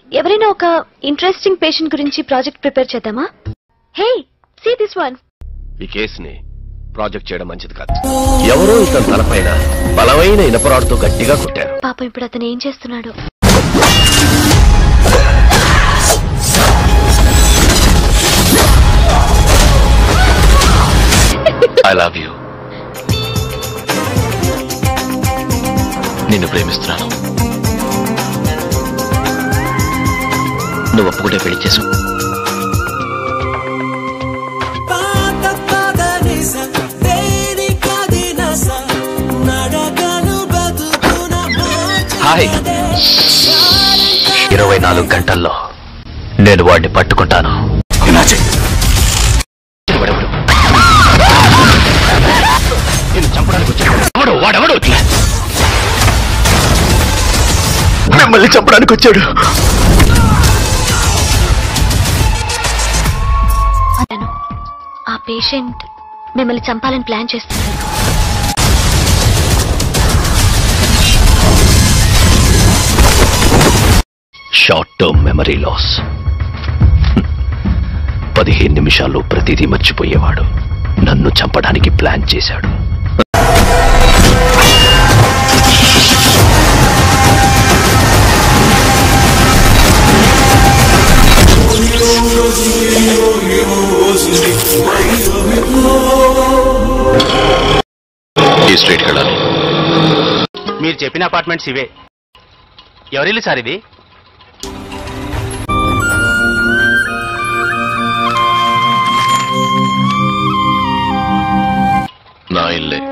ఎవరైనా ఒక interesting patient గురించి ప్రాజెక్ట్ ప్రిపేర్ చేద్దామా హే సీ దిస్ వన్ ఈ కేసుని ప్రాజెక్ట్ చేయడం మంచిది కాదు ఎవరో ఇతని తలపైన బలమైన ఇనపరాడుతో గట్టిగా కొట్టారు పాపం ఇప్పుడు అతను ఏం చేస్తున్నాడు ఐ లవ్ యూ నిన్ను ప్రేమిస్తున్నాను నువ్వు ఒప్పుకుంటే పెళ్లి చేసు పాత పాత నిజ దేనికది నస నడకను బతుకున హాయ్ ఇరవై నాలుగు గంటల్లో నేను వాడిని పట్టుకుంటాను వాడెవడు? నిన్ను చంపడానికి వచ్చాడు ఎవడు వాడెవడు మిమ్మల్ని చంపడానికి వచ్చాడు అతను ఆ పేషెంట్ మిమ్మల్ని చంపాలని ప్లాన్ చేస్తున్నాడు షార్ట్ టర్మ్ మెమరీ లాస్ పదిహేను నిమిషాల్లో ప్రతిదీ మర్చిపోయేవాడు నన్ను చంపడానికి ప్లాన్ చేశాడు ఈ స్ట్రీట్కి వెళ్ళాలి మీరు చెప్పిన అపార్ట్మెంట్స్ ఇవే ఎవరిల్లు సార్ ఇది నా ఇల్లే